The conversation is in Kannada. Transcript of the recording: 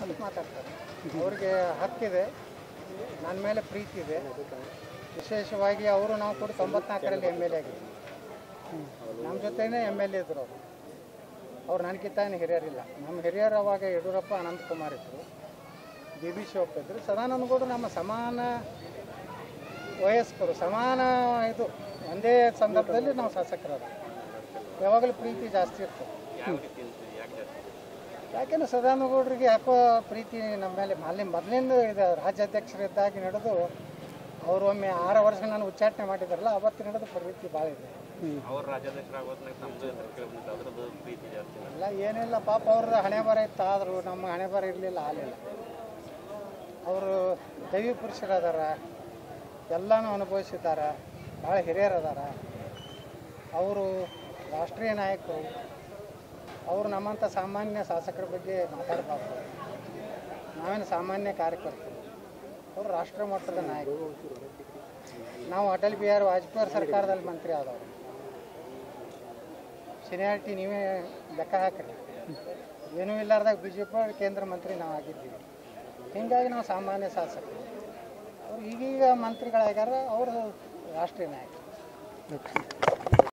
ಅಂತ ಮಾತಾಡ್ತಾರೆ ಅವ್ರಿಗೆ ಹಕ್ಕಿದೆ ನನ್ನ ಮೇಲೆ ಪ್ರೀತಿ ಇದೆ ವಿಶೇಷವಾಗಿ ಅವರು ನಾವು ಕೂಡ ತೊಂಬತ್ನಾಲ್ಕರಲ್ಲಿ ಎಮ್ ಎಲ್ ಎ ಆಗಿದ್ವಿ ನಮ್ಮ ಜೊತೆನೇ ಎಮ್ ಎಲ್ ಎ ಇದ್ರು ಅವರು ಅವ್ರು ನನಗಿಂತ ಏನು ಹಿರಿಯರಿಲ್ಲ ನಮ್ಮ ಹಿರಿಯರು ಅವಾಗ ಯಡಿಯೂರಪ್ಪ ಅನಂತಕುಮಾರ್ ಇದ್ದರು ಬಿ ಬಿ ಶಿವಪ್ಪ ಇದ್ದರು ಸದಾನಂದ ಗೌಡರು ನಮ್ಮ ಸಮಾನ ವಯಸ್ಕರು ಸಮಾನ ಇದು ಒಂದೇ ಸಂದರ್ಭದಲ್ಲಿ ನಾವು ಶಾಸಕರಾದ ಯಾವಾಗಲೂ ಪ್ರೀತಿ ಜಾಸ್ತಿ ಇರ್ತದೆ ಯಾಕೆಂದ್ರೆ ಸದಾನಂದ ಗೌಡರಿಗೆ ಯಾಕೋ ಪ್ರೀತಿ ನಮ್ಮ ಮೇಲೆ ಅಲ್ಲಿ ಮೊದಲಿಂದ ಇದೆ ರಾಜ್ಯಾಧ್ಯಕ್ಷರಿದ್ದಾಗ ನಡೆದು ಅವರು ಒಮ್ಮೆ ಆರು ವರ್ಷ ನಾನು ಉಚ್ಚಾಟನೆ ಮಾಡಿದಾರಲ್ಲ ಅವತ್ತು ನಡೆದು ಪ್ರೀತಿ ಭಾಳ ಇದೆ ಅವ್ರ ರಾಜ್ಯಾಧ್ಯಕ್ಷರಾಗೋದ್ನಾಗ ನಮ್ದು ಅಂತ ಕೇಳ್ಬಿಟ್ಟು ಅದ್ರದ್ದು ಪ್ರೀತಿ ಜಾಸ್ತಿ ಎಲ್ಲ ಏನಿಲ್ಲ ಪಾಪ ಅವ್ರದ್ದು ಹಣೆ ಬರ ಇತ್ತು ಆದರೂ ನಮ್ಮ ಹಣೆ ಬರ ಇರಲಿಲ್ಲ ಆಗಲಿಲ್ಲ ಅವರು ದೈವಿ ಪುರುಷರದಾರ ಎಲ್ಲನೂ ಅನುಭವಿಸಿದ್ದಾರೆ ಭಾಳ ಹಿರಿಯರದಾರ ಅವರು ರಾಷ್ಟ್ರೀಯ ನಾಯಕರು ಅವರು ನಮ್ಮಂಥ ಸಾಮಾನ್ಯ ಶಾಸಕರ ಬಗ್ಗೆ ಮಾತಾಡಬಾರ್ದು ನಾವೇನು ಸಾಮಾನ್ಯ ಕಾರ್ಯಕರ್ತರು ಅವರು ರಾಷ್ಟ್ರ ಮಟ್ಟದ ನಾಯಕರು ನಾವು ಅಟಲ್ ಬಿಹಾರಿ ವಾಜಪೇಯಿ ಸರ್ಕಾರದಲ್ಲಿ ಮಂತ್ರಿ ಆದವರು ಸೀನಿಯಾರಿಟಿ ನೀವೇ ಲೆಕ್ಕ ಹಾಕ್ರಿ ಏನೂ ಇಲ್ಲಾರ್ದಾಗ ಬಿ ಜೆ ಪಿ ಕೇಂದ್ರ ಮಂತ್ರಿ ನಾವು ಆಗಿದ್ದೀವಿ ಹೀಗಾಗಿ ನಾವು ಸಾಮಾನ್ಯ ಶಾಸಕರು ಅವ್ರು ಈಗೀಗ ಮಂತ್ರಿಗಳಾಗ್ಯಾರ ಅವರು ರಾಷ್ಟ್ರೀಯ ನಾಯಕರು